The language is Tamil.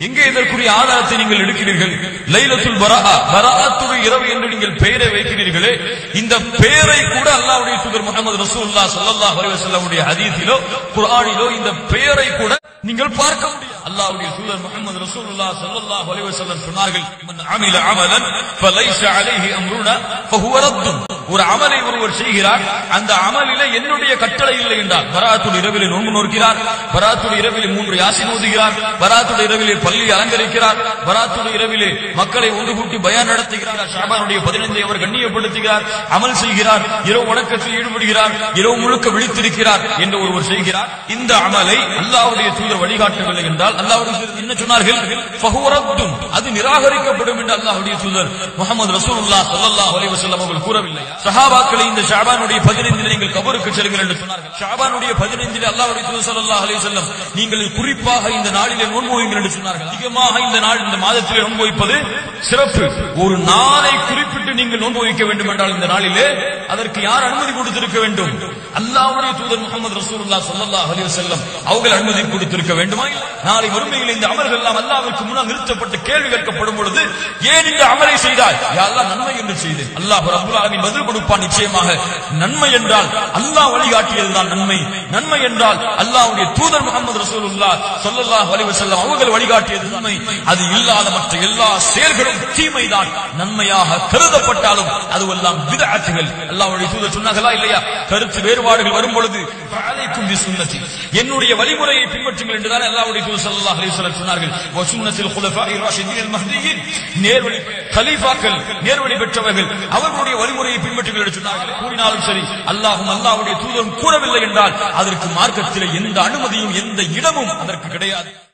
எங்கே இதற்குரிய ஆதாரத்தை நீங்கள் எடுக்கிறீர்கள் லைலத்துல் பரா பராத்துடைய இரவு என்று நீங்கள் பெயரை வைக்கிறீர்களே இந்த பெயரை கூட அல்லாஹ்வுடைய தூதர் முகமது ரசூலுல்லாஹ் ஸல்லல்லாஹு அலைஹி வஸல்லமுடைய ஹதீஸிலோ குர்ஆனிலோ இந்த பெயரை கூட நீங்கள் பார்க்க முடியாது அல்லாஹ்வுடைய தூதர் முகமது ரசூலுல்லாஹ் ஸல்லல்லாஹு அலைஹி வஸல்லம் சொன்னார்கள் மன் அமில அமலன் ஃபலைஸ அலைஹி அம்ருனா ஃபஹுவ ரத்துன் ஒரு அமலை ஒருவர் செய்கிறார் அந்த அமலிலே என்னுடைய கட்டளை இல்லை என்றால் பராத்துடைய இரவிலே நோன்பு நோக்கிறார் பராத்துடைய இரவிலே மூன்று யாசின் ஓதுகிறார் பராத்துடைய இரவிலே பள்ளி அலங்கரிக்கிறார் பராத்துடைய இரவிலே மக்களை ஒன்று கூட்டி பயான் நடத்துகிறார் ஷாபானுடைய பதினைந்தை அவர் கண்ணியப்படுத்துகிறார் அமல் செய்கிறார் இரவு வணக்கத்தில் ஈடுபடுகிறார் இரவு முழுக்க விழித்திருக்கிறார் என்று ஒருவர் செய்கிறார் இந்த அமலை அல்லாஹ்வுடைய தூதர் வழிகாட்டவில்லை என்றால் அல்லாஹ்வுடைய தூதர் என்ன சொன்னார்கள் ஃபஹுவ ரத்துன். அது நிராகரிக்கப்படும் என்று அல்லாஹ்வுடைய தூதர் முகமது ரசூலுல்லாஹ் ஸல்லல்லாஹு அலைஹி வஸல்லம் அவர்கள் கூறவில்லை சஹாபாக்களை இந்த ஷாபானுடைய பதினைந்தில் நீங்கள் கபருக்கு செல்லுங்கள் என்று சொன்னார்கள் ஷாபானுடைய பதினைந்தில் அல்லாஹ்வுடைய தூதர் ஸல்லல்லாஹு அலைஹி வஸல்லம் நீங்கள் குறிப்பாக இந்த நாளிலே நோன்பு வையுங்கள் என்று சொன்னார்கள் அதிகமாக இந்த நாள் இந்த மாதத்திலே நோன்பு வைப்பது சிறப்பு ஒரு நாளை குறிப்பிட்டு நீங்கள் நோன்பு வைக்க வேண்டும் என்றால் இந்த நாளிலே அதற்கு யார் அனுமதி கொடுத்திருக்க வேண்டும் அல்லாஹ்வுடைய தூதர் முகமது ரசூலுல்லாஹ் ஸல்லல்லாஹு அலைஹி வஸல்லம் அவர்கள் அனுமதி கொடுத்திருக்க வேண்டுமா இல்லை? நாளை வறுமையில் இந்த அமல்கள் எல்லாம் அல்லாஹ்விற்கு முன்னால் நிறுத்தப்பட்டு கேள்வி கேட்கப்படும் பொழுது ஏன் இந்த அமலை செய்தாய் யா அல்லாஹ் நன்மை என்று செய்தேன் அல்லாஹ் ரப்பல் ஆலமீன் பதில் கொடுப்பான் நிச்சயமாக நன்மை என்றால் அல்லாஹ் வழிகாட்டியதுதான் நன்மை நன்மை என்றால் அல்லாஹ்வுடைய தூதர் முகமது ரசூலுல்லாஹ் ஸல்லல்லாஹு அலைஹி வஸல்லம் அவர்கள் வழிகாட்டியது நன்மை அது இல்லாத மற்ற எல்லா செயல்களும் தீமைதான் நன்மையாக கருதப்பட்டாலும் அதுவெல்லாம் விதஅத்துகள் அல்லாஹ்வுடைய தூதர் சொன்னார்களா இல்லையா கருத்து வேறுபாடுகள் வரும் பொழுது ஃபஅலைக்கும் பிசுன்னதி என்னுடைய வழிமுறையை பின்பற்றுங்கள் என்றுதான் அல்லாஹ்வுடைய தூதர் ஸல்லல்லாஹு அலைஹி வஸல்லம் சொன்னார்கள் வ சுன்னத்தில் குலஃபாஇ ராஷிதீன் அல் மஹ்தியின் நேர்வழி கலீஃபாக்கள் நேர்வழி பெற்றவர்கள் அவர்களுடைய வழிமுறையை பின்பற்றுங்கள் என்று சொன்னார்கள் கூறினாலும் சரி அல்லாஹ்வும் அல்லாஹ்வுடைய தூதரும் கூறவில்லை என்றால் அதற்கு மார்க்கத்தில் எந்த அனுமதியும் எந்த இடமும் அதற்கு கிடையாது